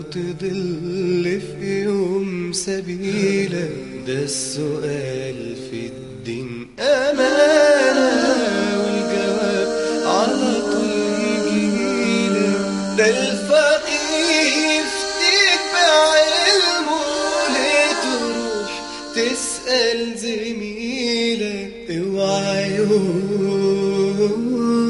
تضل في يوم سبيلك ده السؤال في الدين أمانة والجواب على طول يجيلك ده الفقيه يفتيك بعلمه ليه تروح تسأل زميلك اوعى يوم